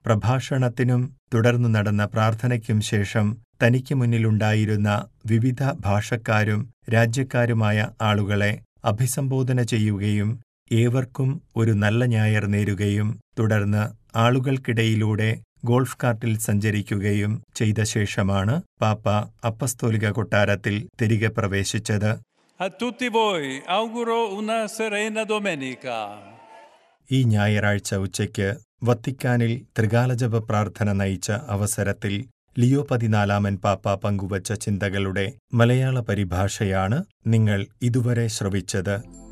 പ്രഭാഷണത്തിനും തുടർന്നു നടന്ന പ്രാർത്ഥനയ്ക്കും ശേഷം തനിക്ക് മുന്നിലുണ്ടായിരുന്ന വിവിധ ഭാഷക്കാരും രാജ്യക്കാരുമായ ആളുകളെ അഭിസംബോധന ചെയ്യുകയും ഏവർക്കും ഒരു നല്ല ഞായർ നേരുകയും തുടർന്ന് ആളുകൾക്കിടയിലൂടെ ഗോൾഫ് കാർട്ടിൽ സഞ്ചരിക്കുകയും ചെയ്ത ശേഷമാണ് പാപ്പ അപ്പസ്തോലിക കൊട്ടാരത്തിൽ തിരികെ പ്രവേശിച്ചത് A tutti voi auguro una serena domenica. ഈ ഞായറാഴ്ച ഉച്ചയ്ക്ക് വത്തിക്കാനിൽ ത്രികാലജപ പ്രാർത്ഥന നയിച്ച അവസരത്തിൽ ലിയോ പതിനാലാമൻ പാപ്പ പങ്കുവച്ച ചിന്തകളുടെ മലയാള പരിഭാഷയാണ് നിങ്ങൾ ഇതുവരെ ശ്രവിച്ചത്